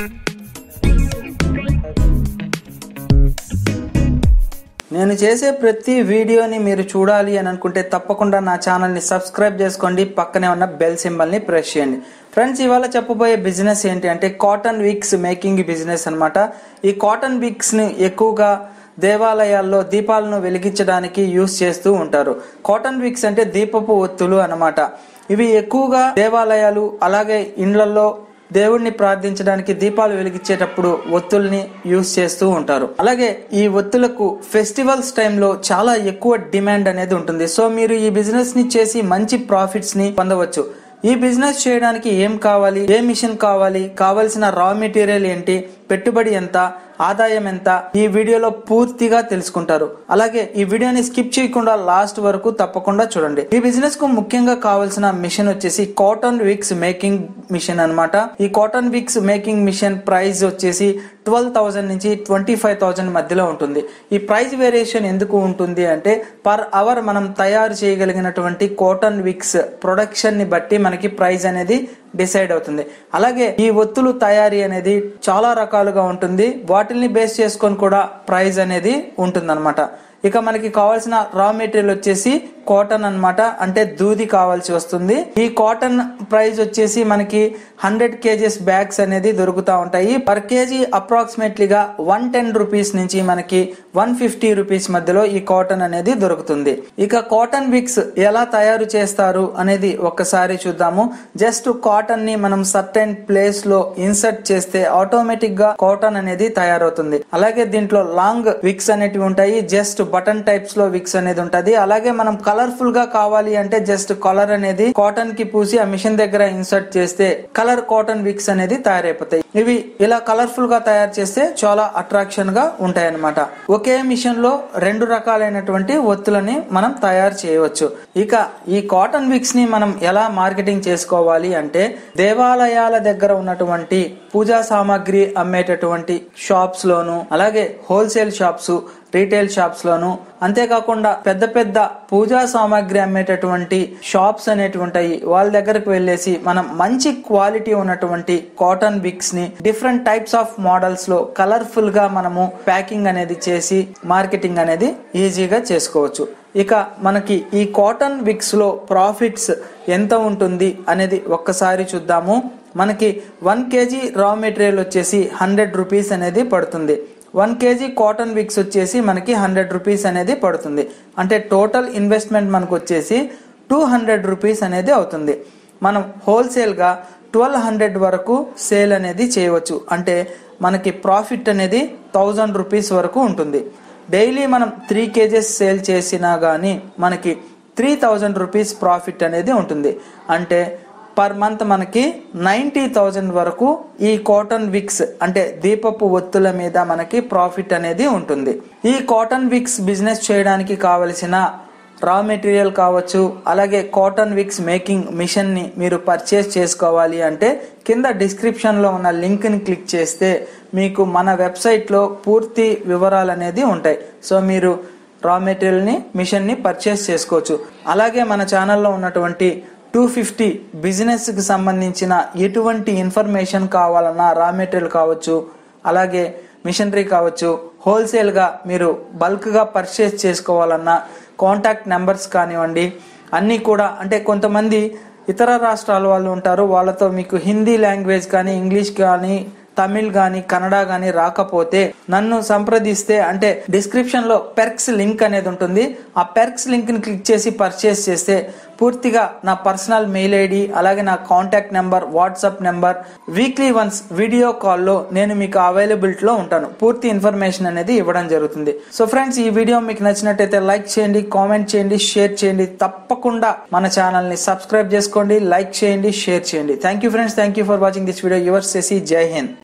నేను చేసే ప్రతి వీడియోని మీరు చూడాలి అని అనుకుంటే తప్పకుండా నా ఛానల్ని సబ్స్క్రైబ్ చేసుకోండి పక్కనే ఉన్న బెల్ సింబల్ని ప్రెస్ చేయండి ఫ్రెండ్స్ ఇవాళ చెప్పబోయే బిజినెస్ ఏంటి అంటే కాటన్ విక్స్ మేకింగ్ బిజినెస్ అన్నమాట ఈ కాటన్ విక్స్ని ఎక్కువగా దేవాలయాల్లో దీపాలను వెలిగించడానికి యూస్ చేస్తూ ఉంటారు కాటన్ విక్స్ అంటే దీపపు ఒత్తులు అన్నమాట ఇవి ఎక్కువగా దేవాలయాలు అలాగే ఇండ్లలో దేవుణ్ణి ప్రార్థించడానికి దీపాలు వెలిగించేటప్పుడు ఒత్తుల్ని యూస్ చేస్తూ ఉంటారు అలాగే ఈ ఒత్తులకు ఫెస్టివల్స్ టైంలో చాలా ఎక్కువ డిమాండ్ అనేది ఉంటుంది సో మీరు ఈ బిజినెస్ ని చేసి మంచి ప్రాఫిట్స్ ని పొందవచ్చు ఈ బిజినెస్ చేయడానికి ఏం కావాలి ఏ మిషన్ కావాలి కావలసిన రా మెటీరియల్ ఏంటి పెట్టుబడి ఎంత ఆదాయం ఎంత ఈ వీడియోలో పూర్తిగా తెలుసుకుంటారు అలాగే ఈ వీడియోని స్కిప్ చేయకుండా లాస్ట్ వరకు తప్పకుండా చూడండి ఈ బిజినెస్ కు ముఖ్యంగా కావాల్సిన మిషన్ వచ్చేసి కాటన్ విక్స్ మేకింగ్ మిషన్ అన్నమాట ఈ cotton wicks making machine price వచ్చేసి ట్వెల్వ్ థౌసండ్ నుంచి ట్వంటీ ఫైవ్ థౌసండ్ మధ్యలో ఉంటుంది ఈ ప్రైస్ వేరియేషన్ ఎందుకు ఉంటుంది అంటే పర్ అవర్ మనం తయారు చేయగలిగినటువంటి కాటన్ విక్స్ ప్రొడక్షన్ ని బట్టి మనకి ప్రైస్ అనేది డిసైడ్ అవుతుంది అలాగే ఈ ఒత్తులు తయారీ అనేది చాలా రకాలుగా ఉంటుంది వాటిల్ని బేస్ చేసుకొని కూడా ప్రైస్ అనేది ఉంటుందన్నమాట ఇక మనకి కావాల్సిన రా మెటీరియల్ వచ్చేసి కాటన్ అన్నమాట అంటే దూది కావాల్సి వస్తుంది ఈ కాటన్ ప్రైస్ వచ్చేసి మనకి హండ్రెడ్ కేజీస్ బ్యాగ్స్ అనేది దొరుకుతా ఉంటాయి పర్ కేజీ అప్రాక్సిమేట్లీగా వన్ టెన్ రూపీస్ నుంచి మనకి వన్ ఫిఫ్టీ రూపీస్ మధ్యలో ఈ కాటన్ అనేది దొరుకుతుంది ఇక కాటన్ విక్స్ ఎలా తయారు చేస్తారు అనేది ఒక్కసారి చూద్దాము జస్ట్ కాటన్ ని మనం సర్టెన్ ప్లేస్ లో ఇన్సర్ట్ చేస్తే ఆటోమేటిక్ గా కాటన్ అనేది తయారవుతుంది అలాగే దీంట్లో లాంగ్ విక్స్ అనేటివి ఉంటాయి జస్ట్ బటన్ టైప్స్ లో విక్స్ అనేది ఉంటది అలాగే మనం కలర్ఫుల్ గా కావాలి అంటే జస్ట్ కలర్ అనేది కాటన్ కి పూసి ఆ మిషన్ దగ్గర ఇన్సర్ట్ చేస్తే కలర్ కాటన్ విక్స్ అనేది తయారైపోతాయి ఇవి ఇలా కలర్ఫుల్ గా తయారు చేస్తే చాలా అట్రాక్షన్ గా ఉంటాయి అన్నమాట ఒకే మిషన్ లో రెండు రకాలైనటువంటి ఒత్తులని మనం తయారు చేయవచ్చు ఇక ఈ కాటన్ విక్స్ ని మనం ఎలా మార్కెటింగ్ చేసుకోవాలి అంటే దేవాలయాల దగ్గర ఉన్నటువంటి పూజా సామాగ్రి అమ్మేటటువంటి షాప్స్ లోను అలాగే హోల్సేల్ షాప్స్ రీటైల్ షాప్స్ లోను అంతేకాకుండా పెద్ద పెద్ద పూజా సామాగ్రి అమ్మేటటువంటి షాప్స్ అనేటివి ఉంటాయి వాళ్ళ దగ్గరకు వెళ్ళేసి మనం మంచి క్వాలిటీ ఉన్నటువంటి కాటన్ బిక్స్ ని డిఫరెంట్ టైప్స్ ఆఫ్ మోడల్స్ లో కలర్ఫుల్ గా మనము ప్యాకింగ్ అనేది చేసి మార్కెటింగ్ అనేది ఈజీగా చేసుకోవచ్చు ఇక మనకి ఈ కాటన్ విక్స్ లో ప్రాఫిట్స్ ఎంత ఉంటుంది అనేది ఒక్కసారి చూద్దాము మనకి వన్ కేజీ రా మెటీరియల్ వచ్చేసి హండ్రెడ్ రూపీస్ అనేది పడుతుంది వన్ కేజీ కాటన్ విక్స్ వచ్చేసి మనకి హండ్రెడ్ రూపీస్ అనేది పడుతుంది అంటే టోటల్ ఇన్వెస్ట్మెంట్ మనకు వచ్చేసి టూ హండ్రెడ్ రూపీస్ అనేది అవుతుంది మనం హోల్సేల్గా ట్వెల్వ్ హండ్రెడ్ వరకు సేల్ అనేది చేయవచ్చు అంటే మనకి ప్రాఫిట్ అనేది థౌజండ్ రూపీస్ వరకు ఉంటుంది డైలీ మనం త్రీ కేజెస్ సేల్ చేసినా కానీ మనకి త్రీ థౌజండ్ రూపీస్ ప్రాఫిట్ అనేది ఉంటుంది అంటే పర్ మంత్ మనకి నైంటీ థౌజండ్ వరకు ఈ కాటన్ విక్స్ అంటే దీపపు ఒత్తుల మీద మనకి ప్రాఫిట్ అనేది ఉంటుంది ఈ కాటన్ విక్స్ బిజినెస్ చేయడానికి కావలసిన రా మెటీరియల్ కావచ్చు అలాగే కాటన్ విక్స్ మేకింగ్ మిషన్ ని మీరు పర్చేస్ చేసుకోవాలి అంటే కింద డిస్క్రిప్షన్ లో ఉన్న లింక్ ని క్లిక్ చేస్తే మీకు మన వెబ్సైట్ లో పూర్తి వివరాలు అనేది ఉంటాయి సో మీరు రా మెటీరియల్ ని మిషన్ ని పర్చేస్ చేసుకోవచ్చు అలాగే మన ఛానల్లో ఉన్నటువంటి టూ ఫిఫ్టీ బిజినెస్ కి సంబంధించిన ఎటువంటి ఇన్ఫర్మేషన్ కావాలన్నా రా మెటీరియల్ కావచ్చు అలాగే మిషనరీ కావచ్చు హోల్సేల్గా మీరు బల్క్గా పర్చేస్ చేసుకోవాలన్నా కాంటాక్ట్ నెంబర్స్ కానివ్వండి అన్నీ కూడా అంటే కొంతమంది ఇతర రాష్ట్రాల వాళ్ళు ఉంటారు వాళ్ళతో మీకు హిందీ లాంగ్వేజ్ కానీ ఇంగ్లీష్ కానీ తమిళ్ గాని కన్నడ గాని రాకపోతే నన్ను సంప్రదిస్తే అంటే డిస్క్రిప్షన్ లో పెర్క్స్ లింక్ అనేది ఉంటుంది ఆ పెర్క్స్ లింక్ ని క్లిక్ చేసి పర్చేస్ చేస్తే పూర్తిగా నా పర్సనల్ మెయిల్ ఐడి అలాగే నా contact number WhatsApp number weekly once video కాల్లో నేను మీకు అవైలబిలిటీలో ఉంటాను పూర్తి ఇన్ఫర్మేషన్ అనేది ఇవ్వడం జరుగుతుంది సో ఫ్రెండ్స్ ఈ వీడియో మీకు నచ్చినట్టయితే లైక్ చేయండి కామెంట్ చేయండి షేర్ చేయండి తప్పకుండా మన ఛానల్ ని సబ్స్క్రైబ్ చేసుకోండి లైక్ చేయండి షేర్ చేయండి thank you friends thank you for watching this video your సెసి జై హింద్